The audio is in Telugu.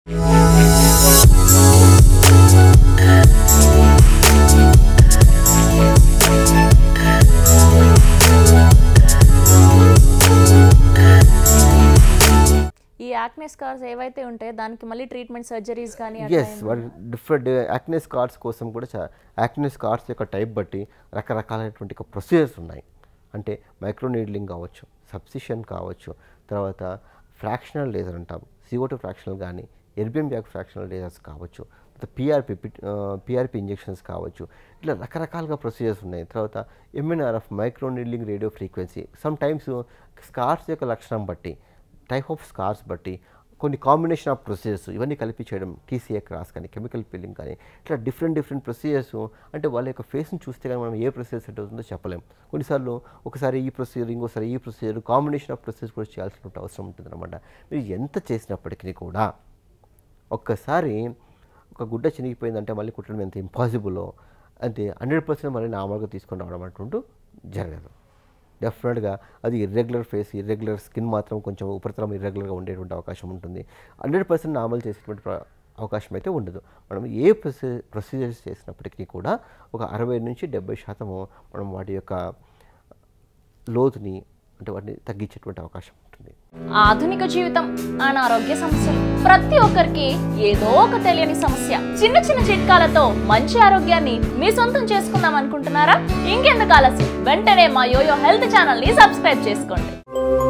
ఈ యాక్నే స్కార్స్ ఏవైతే ఉంటాయో దానికి మళ్ళీ ట్రీట్మెంట్ సర్జరీస్ కానీ అట్లా ఎస్ వాటి డిఫరెంట్ యాక్నెస్ కార్డ్స్ కోసం కూడా చా యాక్నెస్ కార్డ్స్ యొక్క టైప్ బట్టి రకరకాలైనటువంటి ప్రొసీజర్స్ ఉన్నాయి అంటే మైక్రో నీడ్లింగ్ కావచ్చు సబ్సిషన్ కావచ్చు తర్వాత ఫ్రాక్షనల్ లేజర్ అంటాం సిఓటు ఫ్రాక్షనల్ కానీ ఎర్బిఎం బ్యాక్ ఫ్రాక్షనల్ లేజర్స్ కావచ్చు తర్వాత పిఆర్పి పిఆర్పి ఇంజెక్షన్స్ కావచ్చు ఇట్లా రకరకాలుగా ప్రొసీజర్స్ ఉన్నాయి తర్వాత MNRF micro needling radio frequency sometimes scars యొక్క లక్షణం బట్టి టైప్ ఆఫ్ స్కార్స్ బట్టి కొన్ని కాంబినేషన్ ఆఫ్ ప్రొసీజర్స్ ఇవన్నీ కలిపి చేయడం టీసీఏ క్రాస్ కానీ కెమికల్ పీలింగ్ కానీ ఇట్లా డిఫరెంట్ డిఫరెంట్ ప్రొసీజర్స్ అంటే వాళ్ళ యొక్క ఫేస్ని చూస్తే కానీ మనం ఏ ప్రొసీజర్ సెట్ అవుతుందో చెప్పలేం కొన్నిసార్లు ఒకసారి ఈ ప్రొసీజర్ ఇంకోసారి ఈ ప్రొసీజర్ కాంబినేషన్ ఆఫ్ ప్రొసీజర్ కూడా చేయాల్సిన అవసరం ఉంటుంది అనమాట మీరు ఎంత చేసినప్పటికీ కూడా ఒక్కసారి ఒక గుడ్డ చినిగిపోయిందంటే మళ్ళీ కుట్టడం ఎంత ఇంపాసిబుల్లో అంటే హండ్రెడ్ పర్సెంట్ మళ్ళీ నార్మల్గా తీసుకొని రావడం అంటుంటూ జరగదు డెఫినెట్గా అది ఇర్రెగ్యులర్ ఫేస్ ఇర్రెగ్యులర్ స్కిన్ మాత్రం కొంచెం ఉపరితలం ఇర్రెగ్యులర్గా ఉండేటువంటి అవకాశం ఉంటుంది హండ్రెడ్ పర్సెంట్ నార్మల్ చేసేటువంటి ప్ర- అవకాశం అయితే ఉండదు మనం ఏ ప్రొసీ ప్రొసీజర్స్ చేసినప్పటికీ కూడా ఒక అరవై నుంచి డెబ్బై శాతము మనం వాటి యొక్క లోతుని అంటే వాటిని తగ్గించేటువంటి అవకాశం ఉంటుంది ఆధునిక జీవితం అనారోగ్య సమస్యలు ప్రతి ఒక్కరికి ఏదో ఒక తెలియని సమస్య చిన్న చిన్న చిట్కాలతో మంచి ఆరోగ్యాన్ని మీ సొంతం చేసుకుందాం అనుకుంటున్నారా ఇంకెందుకు ఆలస్యం వెంటనే మా యోయో హెల్త్ ఛానల్ ని సబ్స్క్రైబ్ చేసుకోండి